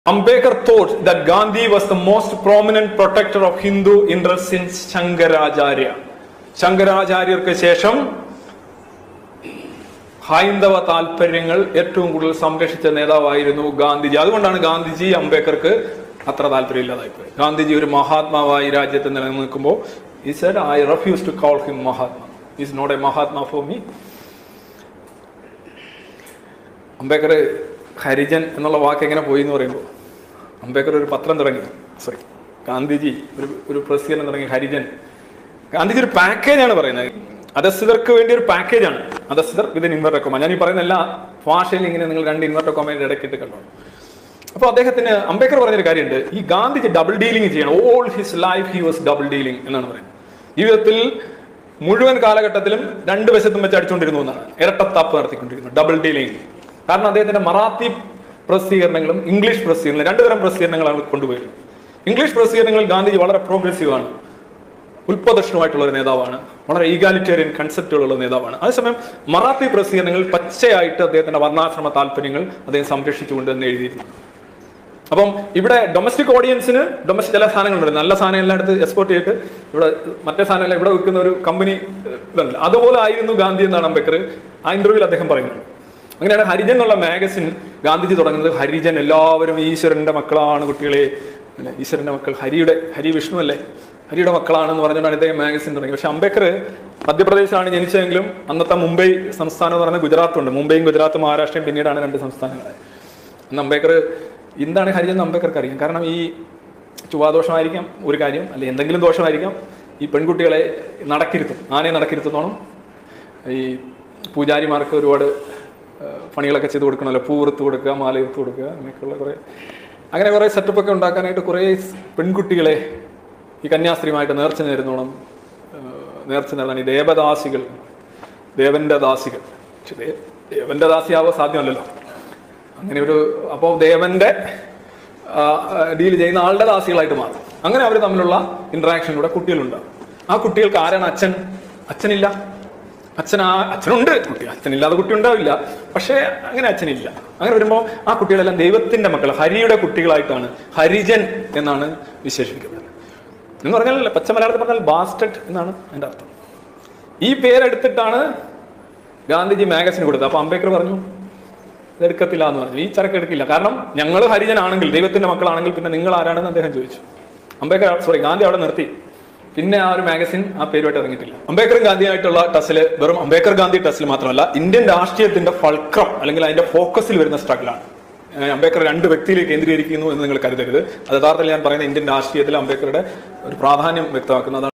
Ambedkar thought that Gandhi was the most prominent protector of Hindu interests since Shankaracharya. ശങ്കരാചാര്യർക്ക് ശേഷം ഹൈന്ദവ താല്പര്യങ്ങൾ ഏറ്റവും കൂടുതൽ സംരക്ഷിച്ച നേതാവായിരുന്നു ഗാന്ധിജി അതുകൊണ്ടാണ് ഗാന്ധിജി അംബേദ്കർക്ക് അത്ര താല്പര്യമില്ലാതായി പോയി ഗാന്ധിജി ഒരു മഹാത്മാവായി രാജ്യത്ത് നിലനിൽക്കുമ്പോൾ ഈ said I refuse to call him Mahatma is not a Mahatma for me Ambedkar Harijan എന്നുള്ള വാക്ക് എങ്ങനെ പോയി എന്ന് പറയുമ്പോൾ അംബേദ്കർ ഒരു പത്രം തുടങ്ങി സോറി ഗാന്ധിജി ഒരു ഒരു പ്രസിദ്ധീകരണം തുടങ്ങി ഹരിജൻ ഗാന്ധിജി ഒരു പാക്കേജാണ് പറയുന്നത് അധസ്ഥിതർക്ക് വേണ്ടി ഒരു പാക്കേജാണ് അധസ്ഥിതർ വിത്ത് ഇൻവെർട്ടർ കൊമ ഞാൻ ഈ പറയുന്ന എല്ലാ ഭാഷയിൽ ഇങ്ങനെ നിങ്ങൾ രണ്ട് ഇൻവെർട്ടർ കൊമയുടെ ഇടയ്ക്കിട്ട് കണ്ടോ അപ്പോൾ അദ്ദേഹത്തിന് അംബേദ്കർ പറഞ്ഞൊരു കാര്യമുണ്ട് ഈ ഗാന്ധിജി ഡബിൾ ഡീലിംഗ് ചെയ്യണം all his life he was double dealing എന്നാണ് പറയുന്നത് ജീവിതത്തിൽ മുഴുവൻ കാലഘട്ടത്തിലും രണ്ട് വശത്തും വെച്ച് അടിച്ചുകൊണ്ടിരുന്നു എന്നാണ് ഇരട്ടത്താപ്പ് നടത്തിക്കൊണ്ടിരുന്നു ഡബിൾ ഡീലിംഗ് കാരണം അദ്ദേഹത്തിന്റെ മറാത്തി പ്രസിദ്ധീകരണങ്ങളും ഇംഗ്ലീഷ് പ്രസിദ്ധീകരണങ്ങളും രണ്ടുതരം പ്രസിദ്ധീകരണങ്ങളാണ് കൊണ്ടുപോയിരുന്നത് ഇംഗ്ലീഷ് പ്രസിദ്ധീകരണങ്ങളിൽ ഗാന്ധിജി വളരെ പ്രോഗ്രസീവ് ആണ് ഉൽപ്പദക്ഷണമായിട്ടുള്ള ഒരു നേതാവാണ് വളരെ ഈഗാലിറ്റേറിയൻ കൺസെപ്റ്റുകളുള്ള നേതാവാണ് അതേസമയം മറാത്തി പ്രസിദ്ധീകരണങ്ങൾ പച്ചയായിട്ട് അദ്ദേഹത്തിന്റെ വർണ്ണാശ്രമ താല്പര്യങ്ങൾ അദ്ദേഹം സംരക്ഷിച്ചുകൊണ്ട് തന്നെ എഴുതിയിരുന്നു അപ്പം ഇവിടെ ഡൊമസ്റ്റിക് ഓഡിയൻസിന് ഡൊമസ്റ്റിക് ചില സാധനങ്ങളുണ്ട് നല്ല സാധനം എല്ലായിടത്ത് എക്സ്പോർട്ട് ചെയ്തിട്ട് ഇവിടെ മറ്റേ സാധനങ്ങൾ ഇവിടെ വിൽക്കുന്ന ഒരു കമ്പനി ഇതല്ല അതുപോലെ ആയിരുന്നു ഗാന്ധി എന്നാണ് അംബേദ്കർ ആ ഇന്റർവ്യൂവിൽ അദ്ദേഹം പറയുന്നത് അങ്ങനെയാണ് ഹരിജൻ എന്നുള്ള മാഗസിൻ ഗാന്ധിജി തുടങ്ങുന്നത് ഹരിജൻ എല്ലാവരും ഈശ്വരന്റെ മക്കളാണ് കുട്ടികളെ അല്ലെ ഈശ്വരന്റെ മക്കൾ ഹരിയുടെ ഹരി വിഷ്ണു അല്ലേ ഹരിയുടെ മക്കളാണെന്ന് പറഞ്ഞുകൊണ്ടാണ് ഇദ്ദേഹം മാഗസിൻ തുടങ്ങി പക്ഷെ അംബേദ്കർ മധ്യപ്രദേശിലാണ് ജനിച്ചതെങ്കിലും അന്നത്തെ മുംബൈ സംസ്ഥാനം എന്ന് പറയുന്നത് ഗുജറാത്തുണ്ട് മുംബൈയും ഗുജറാത്തും മഹാരാഷ്ട്രയും പിന്നീടാണ് രണ്ട് സംസ്ഥാനങ്ങളായത് അന്ന് അംബേദ്കർ എന്താണ് ഹരിജൻ എന്ന് അംബേദ്കർക്ക് അറിയാം കാരണം ഈ ചുവാദോഷമായിരിക്കാം ഒരു കാര്യം അല്ലെ എന്തെങ്കിലും ദോഷമായിരിക്കാം ഈ പെൺകുട്ടികളെ നടക്കിരുത്തും ആനയെ നടക്കിരുത്തുന്നോണം ഈ പൂജാരിമാർക്ക് ഒരുപാട് ആ, പണികളൊക്കെ ചെയ്ത് കൊടുക്കണമല്ലോ പൂ എടുത്ത് കൊടുക്കുക മാല എടുത്ത് കൊടുക്കുക അങ്ങനെയൊക്കെയുള്ള കുറേ അങ്ങനെ കുറേ സെറ്റപ്പ് ഒക്കെ ഉണ്ടാക്കാനായിട്ട് കുറേ സ് പെൺകുട്ടികളെ ഈ കന്യാസ്ത്രീയുമായിട്ട് നേർച്ച നേരുന്നോണം ആ, നേർച്ച നേടാൻ ഈ ദേവദാസികൾ ദേവന്റെ ദാസികൾ പക്ഷെ ദേ- ദേവന്റെ ദാസിയാവാൻ സാധ്യമല്ലല്ലോ അങ്ങനെ ഒരു അപ്പോൾ ദേവന്റെ ഡീൽ ചെയ്യുന്ന ആളുടെ ദാസികളായിട്ട് മാറും അങ്ങനെ അവർ തമ്മിലുള്ള ഇന്ററാക്ഷനിലൂടെ കുട്ടികളുണ്ടാവും ആ കുട്ടികൾക്ക് ആരാണ് അച്ഛൻ അച്ഛനില്ല അച്ഛൻ ആ അച്ഛനുണ്ട് കുട്ടി അച്ഛനില്ലാതെ കുട്ടി ഉണ്ടാവില്ല പക്ഷേ അങ്ങനെ അച്ഛനില്ല അങ്ങനെ വരുമ്പോൾ ആ കുട്ടികളെല്ലാം ദൈവത്തിന്റെ മക്കൾ ഹരിയുടെ കുട്ടികളായിട്ടാണ് ഹരിജൻ എന്നാണ് വിശേഷിപ്പിക്കുന്നത് എന്ന് പറഞ്ഞാൽ പച്ച മലയാളത്തിൽ പറഞ്ഞാൽ ബാസ്റ്റഡ് എന്നാണ് എൻ്റെ അർത്ഥം ഈ പേരെടുത്തിട്ടാണ് ഗാന്ധിജി മാഗസിൻ കൊടുത്തത് അപ്പൊ അംബേദ്കർ പറഞ്ഞു ഇതെടുക്കത്തില്ല എന്ന് പറഞ്ഞു ഈ ചരക്ക് എടുക്കില്ല കാരണം ഞങ്ങൾ ഹരിജനാണെങ്കിൽ ദൈവത്തിന്റെ മക്കളാണെങ്കിൽ പിന്നെ നിങ്ങൾ ആരാണെന്ന് അദ്ദേഹം ചോദിച്ചു അംബേദ്കർ സോറി ഗാന്ധി അവിടെ നിർത്തി പിന്നെ ആ ഒരു മാഗസിൻ ആ പേരുമായിട്ട് ഇറങ്ങിയിട്ടില്ല അംബേദ്കറും ഗാന്ധിയായിട്ടുള്ള ടസില് വെറും അംബേദ്കർ ഗാന്ധി ടസിൽ മാത്രമല്ല ഇന്ത്യൻ രാഷ്ട്രീയത്തിന്റെ ഫൾക്രം അല്ലെങ്കിൽ അതിന്റെ ഫോക്കസിൽ വരുന്ന സ്ട്രഗിളാണ് ഏഹ് അംബേദ്കർ രണ്ട് വ്യക്തിയിൽ കേന്ദ്രീകരിക്കുന്നു എന്ന് നിങ്ങൾ കരുതരുത് അത് യഥാർത്ഥത്തിൽ ഞാൻ പറയുന്ന ഇന്ത്യൻ രാഷ്ട്രീയത്തിൽ അംബേദ്കറുടെ ഒരു പ്രാധാന്യം വ്യക്തമാക്കുന്നതാണ്